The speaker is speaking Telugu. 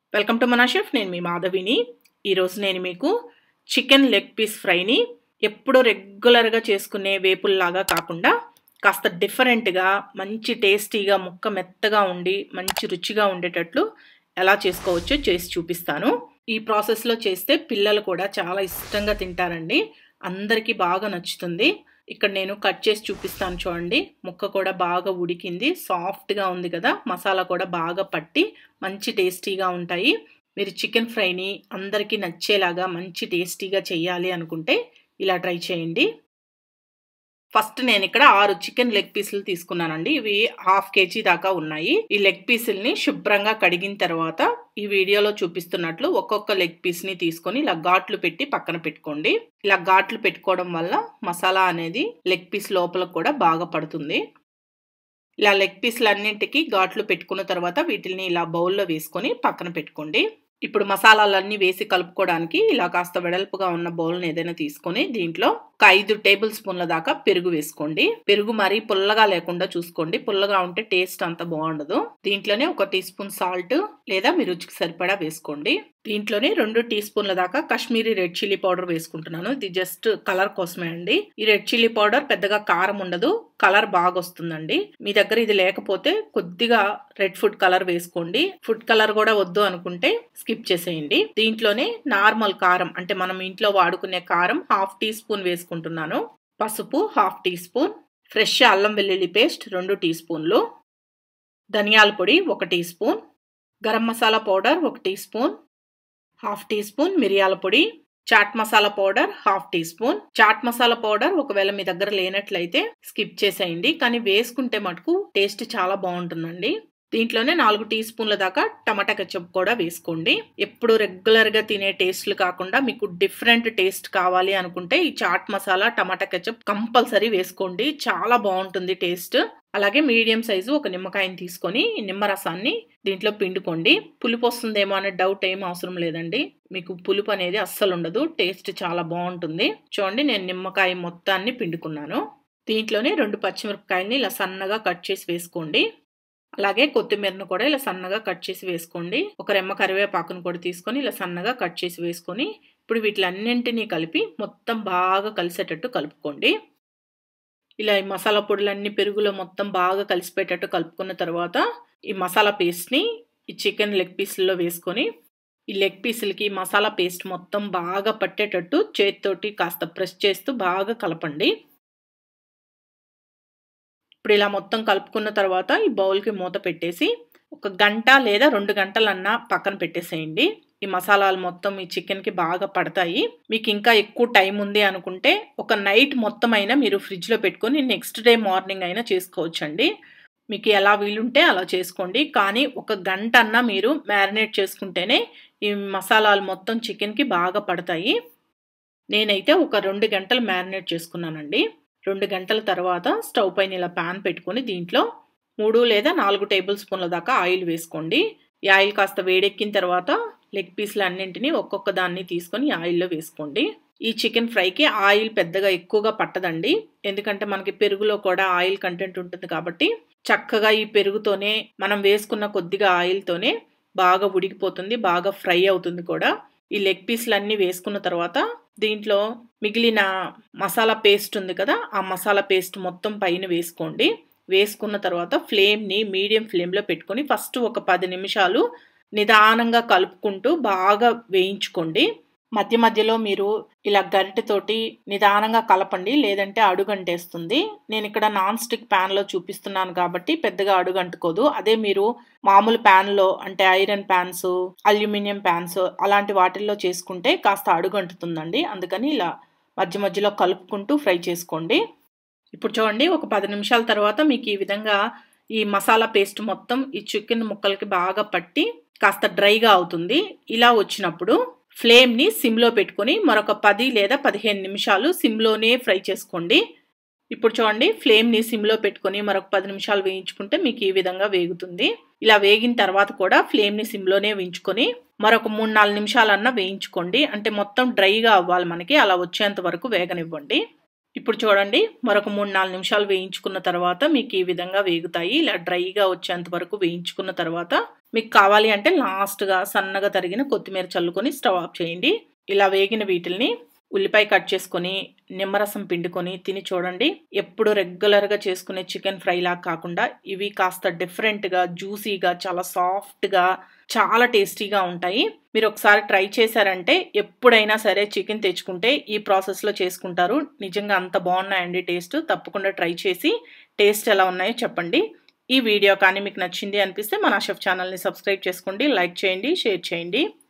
వెల్కమ్ టు మనా షెఫ్ నేను మీ మాధవిని ఈరోజు నేను మీకు చికెన్ లెగ్ పీస్ ఫ్రైని ఎప్పుడూ రెగ్యులర్గా చేసుకునే వేపుల్లాగా కాకుండా కాస్త డిఫరెంట్గా మంచి టేస్టీగా ముక్క మెత్తగా ఉండి మంచి రుచిగా ఉండేటట్లు ఎలా చేసుకోవచ్చో చేసి చూపిస్తాను ఈ ప్రాసెస్లో చేస్తే పిల్లలు కూడా చాలా ఇష్టంగా తింటారండి అందరికీ బాగా నచ్చుతుంది ఇక్కడ నేను కట్ చేసి చూపిస్తాను చూడండి ముక్క కూడా బాగా ఉడికింది సాఫ్ట్గా ఉంది కదా మసాలా కూడా బాగా పట్టి మంచి టేస్టీగా ఉంటాయి మీరు చికెన్ ఫ్రైని అందరికీ నచ్చేలాగా మంచి టేస్టీగా చేయాలి అనుకుంటే ఇలా ట్రై చేయండి ఫస్ట్ నేను ఇక్కడ ఆరు చికెన్ లెగ్ పీసులు తీసుకున్నానండి ఇవి హాఫ్ కేజీ దాకా ఉన్నాయి ఈ లెగ్ పీసుల్ని శుభ్రంగా కడిగిన తర్వాత ఈ వీడియోలో చూపిస్తున్నట్లు ఒక్కొక్క లెగ్ పీస్ని తీసుకొని ఇలా ఘాట్లు పెట్టి పక్కన పెట్టుకోండి ఇలా ఘాట్లు పెట్టుకోవడం వల్ల మసాలా అనేది లెగ్ పీస్ లోపల కూడా బాగా పడుతుంది ఇలా లెగ్ పీసులు అన్నింటికి ఘాట్లు పెట్టుకున్న తర్వాత వీటిని ఇలా బౌల్లో వేసుకొని పక్కన పెట్టుకోండి ఇప్పుడు మసాలాలన్నీ వేసి కలుపుకోవడానికి ఇలా కాస్త వెడల్పుగా ఉన్న బౌల్ని ఏదైనా తీసుకొని దీంట్లో ఒక ఐదు టేబుల్ స్పూన్ల దాకా పెరుగు వేసుకోండి పెరుగు మరీ పుల్లగా లేకుండా చూసుకోండి పుల్లగా ఉంటే టేస్ట్ అంత బాగుండదు దీంట్లోనే ఒక టీ స్పూన్ సాల్ట్ లేదా మీ రుచికి సరిపడా వేసుకోండి దీంట్లోనే రెండు టీ స్పూన్ల దాకా కాశ్మీరీ రెడ్ చిల్లీ పౌడర్ వేసుకుంటున్నాను ఇది జస్ట్ కలర్ కోసమే అండి ఈ రెడ్ చిల్లీ పౌడర్ పెద్దగా కారం ఉండదు కలర్ బాగా వస్తుందండి మీ దగ్గర ఇది లేకపోతే కొద్దిగా రెడ్ ఫుడ్ కలర్ వేసుకోండి ఫుడ్ కలర్ కూడా వద్దు అనుకుంటే స్కిప్ చేసేయండి దీంట్లోనే నార్మల్ కారం అంటే మనం ఇంట్లో వాడుకునే కారం హాఫ్ టీ స్పూన్ వేసుకుంటున్నాను పసుపు హాఫ్ టీ స్పూన్ ఫ్రెష్ అల్లం వెల్లుల్లి పేస్ట్ రెండు టీ స్పూన్లు ధనియాల పొడి ఒక teaspoon garam masala powder ఒక teaspoon half teaspoon మిరియాల పొడి chaat masala powder half teaspoon chaat masala powder ఒకవేళ మీ దగ్గర లేనట్లయితే స్కిప్ చేసేయండి కానీ వేసుకుంటే మటుకు టేస్ట్ చాలా బాగుంటుందండి దీంట్లోనే నాలుగు టీ స్పూన్ల దాకా టమాటా కెచప్ కూడా వేసుకోండి ఎప్పుడు రెగ్యులర్గా తినే టేస్ట్లు కాకుండా మీకు డిఫరెంట్ టేస్ట్ కావాలి అనుకుంటే ఈ chaat masala tomato ketchup compulsory వేసుకోండి చాలా బాగుంటుంది టేస్ట్ అలాగే మీడియం సైజు ఒక నిమ్మకాయని తీసుకొని ఈ నిమ్మరసాన్ని దీంట్లో పిండుకోండి పులుపు వస్తుందేమో అనే డౌట్ ఏం అవసరం లేదండి మీకు పులుపు అనేది అస్సలు ఉండదు టేస్ట్ చాలా బాగుంటుంది చూడండి నేను నిమ్మకాయ మొత్తాన్ని పిండుకున్నాను దీంట్లోనే రెండు పచ్చిమిరపకాయలని ఇలా సన్నగా కట్ చేసి వేసుకోండి అలాగే కొత్తిమీరను కూడా ఇలా సన్నగా కట్ చేసి వేసుకోండి ఒక రెమ్మ కరివేపాకును కూడా తీసుకొని ఇలా సన్నగా కట్ చేసి వేసుకొని ఇప్పుడు వీటిలన్నింటినీ కలిపి మొత్తం బాగా కలిసేటట్టు కలుపుకోండి ఇలా ఈ మసాలా పొడులన్నీ పెరుగులో మొత్తం బాగా కలిసిపోయేటట్టు కలుపుకున్న తర్వాత ఈ మసాలా పేస్ట్ని ఈ చికెన్ లెగ్ పీసుల్లో వేసుకొని ఈ లెగ్ పీసులకి మసాలా పేస్ట్ మొత్తం బాగా పట్టేటట్టు చేతితోటి కాస్త ప్రెస్ చేస్తూ బాగా కలపండి ఇప్పుడు ఇలా మొత్తం కలుపుకున్న తర్వాత ఈ బౌల్కి మూత పెట్టేసి ఒక గంట లేదా రెండు గంటలన్నా పక్కన పెట్టేసేయండి ఈ మసాలాలు మొత్తం ఈ చికెన్కి బాగా పడతాయి మీకు ఇంకా ఎక్కువ టైం ఉంది అనుకుంటే ఒక నైట్ మొత్తం అయినా మీరు ఫ్రిడ్జ్లో పెట్టుకొని నెక్స్ట్ డే మార్నింగ్ అయినా చేసుకోవచ్చండి మీకు ఎలా వీలుంటే అలా చేసుకోండి కానీ ఒక గంట అన్నా మీరు మ్యారినేట్ చేసుకుంటేనే ఈ మసాలాలు మొత్తం చికెన్కి బాగా పడతాయి నేనైతే ఒక రెండు గంటలు మ్యారినేట్ చేసుకున్నానండి రెండు గంటల తర్వాత స్టవ్ పైన ఇలా ప్యాన్ పెట్టుకొని దీంట్లో మూడు లేదా నాలుగు టేబుల్ స్పూన్ల దాకా ఆయిల్ వేసుకోండి ఈ ఆయిల్ కాస్త వేడెక్కిన తర్వాత లెగ్ పీస్లు అన్నింటినీ ఒక్కొక్క దాన్ని తీసుకొని ఆయిల్లో వేసుకోండి ఈ చికెన్ ఫ్రైకి ఆయిల్ పెద్దగా ఎక్కువగా పట్టదండి ఎందుకంటే మనకి పెరుగులో కూడా ఆయిల్ కంటెంట్ ఉంటుంది కాబట్టి చక్కగా ఈ పెరుగుతోనే మనం వేసుకున్న కొద్దిగా ఆయిల్తోనే బాగా ఉడికిపోతుంది బాగా ఫ్రై అవుతుంది కూడా ఈ లెగ్ పీస్లు అన్నీ వేసుకున్న తర్వాత దీంట్లో మిగిలిన మసాలా పేస్ట్ ఉంది కదా ఆ మసాలా పేస్ట్ మొత్తం పైన వేసుకోండి వేసుకున్న తర్వాత ఫ్లేమ్ని మీడియం ఫ్లేమ్లో పెట్టుకొని ఫస్ట్ ఒక పది నిమిషాలు నిదానంగా కలుపుకుంటూ బాగా వేయించుకోండి మధ్య మధ్యలో మీరు ఇలా గరిటెతోటి నిదానంగా కలపండి లేదంటే అడుగంటేస్తుంది నేను ఇక్కడ నాన్ స్టిక్ ప్యాన్లో చూపిస్తున్నాను కాబట్టి పెద్దగా అడుగంటుకోదు అదే మీరు మామూలు ప్యాన్లో అంటే ఐరన్ ప్యాన్స్ అల్యూమినియం ప్యాన్స్ అలాంటి వాటిల్లో చేసుకుంటే కాస్త అడుగంటుతుందండి అందుకని ఇలా మధ్య మధ్యలో కలుపుకుంటూ ఫ్రై చేసుకోండి ఇప్పుడు చూడండి ఒక పది నిమిషాల తర్వాత మీకు ఈ విధంగా ఈ మసాలా పేస్ట్ మొత్తం ఈ చికెన్ ముక్కలకి బాగా పట్టి కాస్త డ్రైగా అవుతుంది ఇలా వచ్చినప్పుడు ఫ్లేమ్ని సిమ్లో పెట్టుకొని మరొక పది లేదా పదిహేను నిమిషాలు సిమ్లోనే ఫ్రై చేసుకోండి ఇప్పుడు చూడండి ఫ్లేమ్ని సిమ్లో పెట్టుకొని మరొక పది నిమిషాలు వేయించుకుంటే మీకు ఈ విధంగా వేగుతుంది ఇలా వేగిన తర్వాత కూడా ఫ్లేమ్ని సిమ్లోనే వేయించుకొని మరొక మూడు నాలుగు నిమిషాలన్నా వేయించుకోండి అంటే మొత్తం డ్రైగా అవ్వాలి మనకి అలా వచ్చేంత వరకు వేగనివ్వండి ఇప్పుడు చూడండి మరొక మూడు నాలుగు నిమిషాలు వేయించుకున్న తర్వాత మీకు ఈ విధంగా వేగుతాయి ఇలా డ్రైగా వచ్చేంత వరకు వేయించుకున్న తర్వాత మీకు కావాలి అంటే లాస్ట్గా సన్నగా తరిగిన కొత్తిమీర చల్లుకొని స్టవ్ ఆఫ్ చేయండి ఇలా వేగిన వీటిల్ని ఉల్లిపాయ కట్ చేసుకొని నిమ్మరసం పిండుకొని తిని చూడండి ఎప్పుడు రెగ్యులర్గా చేసుకునే చికెన్ ఫ్రై లాగా కాకుండా ఇవి కాస్త డిఫరెంట్గా జ్యూసీగా చాలా సాఫ్ట్గా చాలా టేస్టీగా ఉంటాయి మీరు ఒకసారి ట్రై చేశారంటే ఎప్పుడైనా సరే చికెన్ తెచ్చుకుంటే ఈ ప్రాసెస్లో చేసుకుంటారు నిజంగా అంత బాగున్నాయండి టేస్ట్ తప్పకుండా ట్రై చేసి టేస్ట్ ఎలా ఉన్నాయో చెప్పండి ఈ వీడియో కానీ మీకు నచ్చింది అనిపిస్తే మన షెఫ్ ఛానల్ని సబ్స్క్రైబ్ చేసుకోండి లైక్ చేయండి షేర్ చేయండి